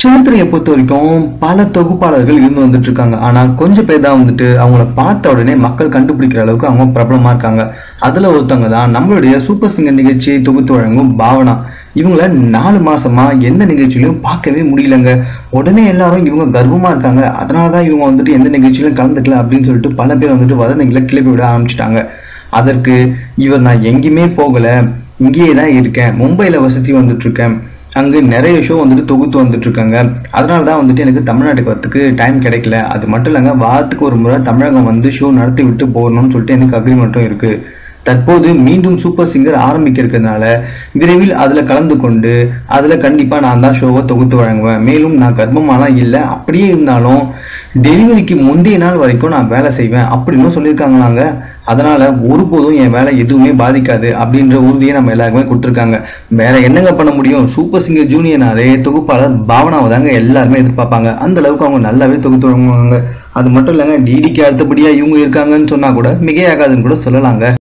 சின்னத்திரையை பொறுத்த வரைக்கும் பல தொகுப்பாளர்கள் இருந்து வந்துட்டு இருக்காங்க ஆனா கொஞ்சம் பேர் தான் வந்துட்டு அவங்கள பார்த்த உடனே மக்கள் கண்டுபிடிக்கிற அளவுக்கு அவங்க பிரபலமா இருக்காங்க அதுல ஒருத்தவங்க தான் நம்மளுடைய சூப்பர் சிங்கர் நிகழ்ச்சியை தொகுத்து வழங்கும் பாவனா இவங்கள நாலு மாசமா எந்த நிகழ்ச்சியிலும் பார்க்கவே முடியலங்க உடனே எல்லாரும் இவங்க கர்வமா இருக்காங்க அதனாலதான் இவங்க வந்துட்டு எந்த நிகழ்ச்சியிலும் கலந்துக்கல அப்படின்னு சொல்லிட்டு பல பேர் வந்துட்டு வதந்திகளை கிளப்பி விட ஆரம்பிச்சிட்டாங்க அதற்கு இவர் நான் எங்கேயுமே போகல இங்கேயே தான் இருக்கேன் மும்பையில வசதி வந்துட்டு இருக்கேன் அங்கு நிறைய ஷோ வந்துட்டு தொகுத்து வந்துட்டு இருக்காங்க அதனால தான் வந்துட்டு எனக்கு தமிழ்நாட்டுக்கு வரத்துக்கு டைம் கிடைக்கல அது மட்டும் இல்லைங்க வாரத்துக்கு ஒரு முறை தமிழகம் வந்து ஷோ நடத்தி விட்டு போகணும்னு சொல்லிட்டு எனக்கு அக்ரிமெண்ட்டும் இருக்கு தற்போது மீண்டும் சூப்பர் சிங்கர் ஆரம்பிக்க இருக்கிறதுனால விரைவில் அதில் கலந்து கொண்டு அதில் கண்டிப்பாக நான் தான் ஷோவை தொகுத்து வழங்குவேன் மேலும் நான் கர்ப்பமாலாம் இல்லை அப்படியே இருந்தாலும் டெலிவரிக்கு முந்தைய நாள் வரைக்கும் நான் வேலை செய்வேன் அப்படின்னு சொல்லியிருக்காங்களாங்க அதனால ஒருபோதும் என் வேலை எதுவுமே பாதிக்காது அப்படின்ற உறுதியை நம்ம எல்லாருக்குமே கொடுத்துருக்காங்க வேற என்னங்க பண்ண முடியும் சூப்பர் சிங்கர் ஜூனியர்னாலே தொகுப்பாளர் பாவனாவை தாங்க எல்லாருமே எதிர்பார்ப்பாங்க அந்த அளவுக்கு அவங்க நல்லாவே தொகுத்து வழங்குவாங்க அது மட்டும் இல்லைங்க டிடிக்கு அடுத்தபடியா இவங்க இருக்காங்கன்னு சொன்னா கூட மிகையாகாதுன்னு கூட சொல்லலாங்க